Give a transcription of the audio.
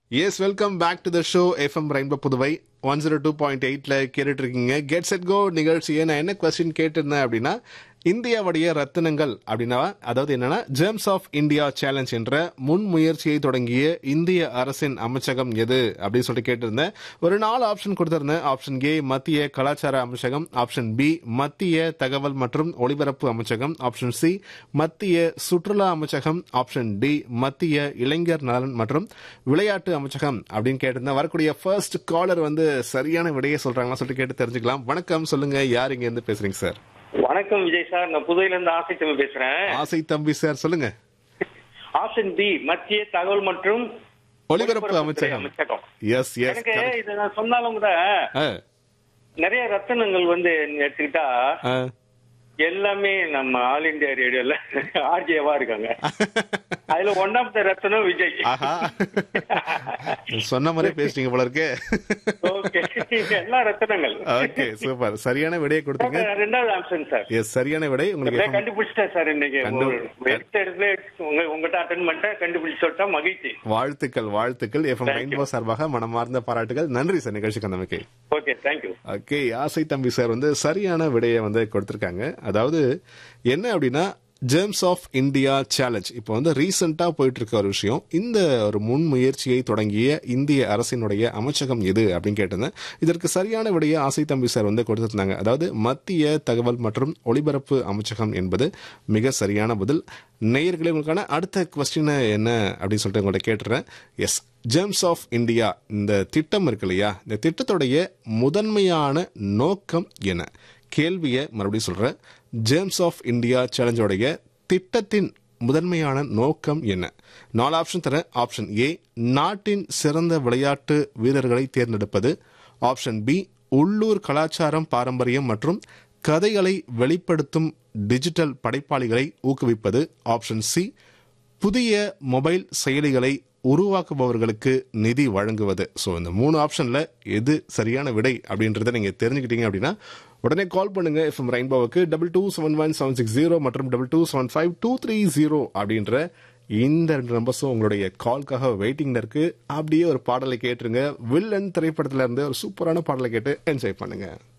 S welcome back to the show FM rainbow Puduvai one zero two point எயிட்ல கேட்டுட்டு இருக்கீங்க get set go நிகழ்ச்சியை நான் என்ன கொஸ்டின் கேட்டிருந்தேன் அப்படின்னா இந்தியாவுடைய ரத்தினங்கள் அப்படின்னா அதாவது என்னன்னா ஜேம்ஸ் ஆஃப் இந்தியா சேலஞ்ச் என்ற முன்முயற்சியை தொடங்கிய இந்திய அரசின் அமைச்சகம் எது அப்படின்னு சொல்லிட்டு கேட்டிருந்தேன் ஒரு நாலு ஆப்ஷன் கொடுத்திருந்தேன் ஆப்ஷன் ஏ மத்திய கலாச்சார அமைச்சகம் ஆப்ஷன் பி மத்திய தகவல் மற்றும் ஒலிபரப்பு அமைச்சகம் ஆப்ஷன் சி மத்திய சுற்றுலா அமைச்சகம் ஆப்ஷன் டி மத்திய இளைஞர் நலன் மற்றும் விளையாட்டு அமைச்சகம் அப்படின்னு கேட்டிருந்தேன் வரக்கூடிய ஃபர்ஸ்ட் காலர் வந்து சரியான விடையை சொல்றாங்களா சொல்லிட்டு கேட்டு தெரிஞ்சுக்கலாம் வணக்கம் சொல்லுங்க யார் இங்க இருந்து பேசுறீங்க சார் வணக்கம் விஜய் சார் நான் புதுவையில இருந்து ஆசை தமிழ் பேசுறேன் ஆசை தம்பி சார் சொல்லுங்க ஆப்ஷன் பி மத்திய தகவல் மற்றும் ஒலிபரப்பு அமைச்சகம் அமைச்சகம் எஸ் எஸ் எனக்கு இதை நான் சொன்னாலும் கூட நிறைய ரத்தனங்கள் வந்து எடுத்துக்கிட்டா எல்லாமே நம்ம ஆல் இந்தியா ரேடியோல ஆர்ஜேவா இருக்காங்க அதுல one of the Rathanam Vijay ஆஹா சொன்ன மாதிரி பேசுறீங்க போல இருக்கு ஓகே எல்லா ரத்தனங்கள் ஓகே சூப்பர் சரியான விடையை கொடுத்தீங்க ரெண்டாவது ஆப்ஷன் சார் எஸ் சரியான விடை உங்களுக்கு அப்படியே கண்டுபிடிச்சிட்டேன் சார் இன்னைக்கு கண்டு- ஒரு எடுத்த இடத்துல உங்க உங்ககிட்ட அட்டன் பண்ணிட்டேன் கண்டுபிடிச்சு சொல்லிட்டா மகிழ்ச்சி வாழ்த்துக்கள் வாழ்த்துக்கள் எஃப்எம் Thank you. ரெயின்போ சார்பாக மனமார்ந்த பாராட்டுகள் நன்றி சார் நிகழ்ச்சிக்கு நம்பிக்கை ஓகே தேங்க்யூ ஓகே ஆசை தம்பி சார் வந்து சரியான விடையை வந்து கொடுத்திருக்காங்க அதாவது என்ன அப்படின்னா ஜேம்ஸ் ஆஃப் இந்தியா சேலஞ்ச் இப்போ வந்து ரீசெண்டா போயிட்டு இருக்க ஒரு விஷயம் இந்த ஒரு முன்முயற்சியை தொடங்கிய இந்திய அரசினுடைய அமைச்சகம் எது அப்படின்னு கேட்டிருந்தேன் இதற்கு சரியான விடையை ஆசை தம்பி சார் வந்து கொடுத்திருந்தாங்க அதாவது மத்திய தகவல் மற்றும் ஒலிபரப்பு அமைச்சகம் என்பது மிக சரியான பதில் நேயர்களே உங்களுக்கான அடுத்த கொஸ்டின் என்ன அப்படின்னு சொல்லிட்டு உங்கள்ட்ட கேட்டுறேன் எஸ் ஜேம்ஸ் ஆஃப் இந்தியா இந்த திட்டம் இருக்கு இல்லையா இந்த திட்டத்துடைய முதன்மையான நோக்கம் என்ன கேள்வியை மறுபடியும் சொல்றேன் ஜேம்ஸ் ஆஃப் இந்தியா சேலஞ்சோடைய திட்டத்தின் முதன்மையான நோக்கம் என்ன நாலு ஆப்ஷன் தரேன் ஆப்ஷன் ஏ நாட்டின் சிறந்த விளையாட்டு வீரர்களை தேர்ந்தெடுப்பது ஆப்ஷன் பி உள்ளூர் கலாச்சாரம் பாரம்பரியம் மற்றும் கதைகளை வெளிப்படுத்தும் டிஜிட்டல் படைப்பாளிகளை ஊக்குவிப்பது ஆப்ஷன் சி புதிய மொபைல் செயலிகளை உருவாக்குபவர்களுக்கு நிதி வழங்குவது ஸோ இந்த மூணு ஆப்ஷன்ல எது சரியான விடை அப்படின்றத நீங்க தெரிஞ்சுக்கிட்டீங்க அப்படின்னா உடனே கால் பண்ணுங்க எஃப்எம் ரெயின்போவுக்கு double two seven one seven six zero மற்றும் double two seven five two three zero அப்படின்ற இந்த ரெண்டு நம்பர்ஸும் உங்களுடைய கால்க்காக வெயிட்டிங்ல இருக்கு அப்படியே ஒரு பாடலை கேட்டுருங்க வில்லன் திரைப்படத்துல இருந்து ஒரு சூப்பரான பாடலை கேட்டு என்ஜாய் பண்ணுங்க